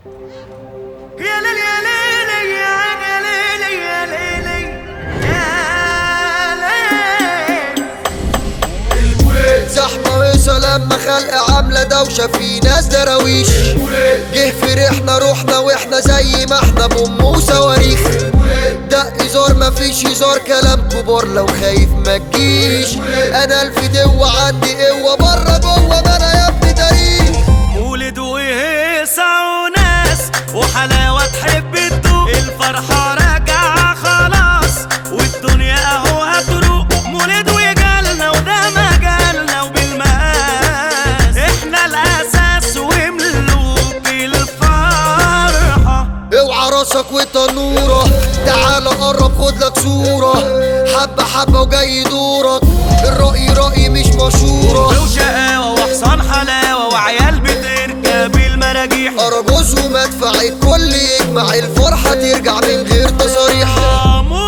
يا ليل يا ليل يا عين يا ليل يا ليل يا ليل زحمة ويسا لما خلق عاملة دوشة في ناس دراويش جه فرحنا روحنا واحنا زي ما احنا بأم وصواريخ دق زار مفيش هزار كلام كبار لو خايف ما تجيش انا الفدوة عندي قوة بره جوه ما انا يا ابني تاريخ مولد وهيصة وناس وحلاوة تحب تدوق الفرحة راجعة خلاص والدنيا اهو هتروق مولد وجالنا وده مجالنا وبالمقاس احنا الاساس وملوك الفرحة اوعى راسك وتنورة تعال قرب خد لك صورة حبة حبة وجاي دورك الرأي رأي مش مشورة وشقاوة وحصان حلاوة وعيال بتركب المراجيح أرجوز ومدفع الكل يجمع الفرحة ترجع من غير تصاريح آه،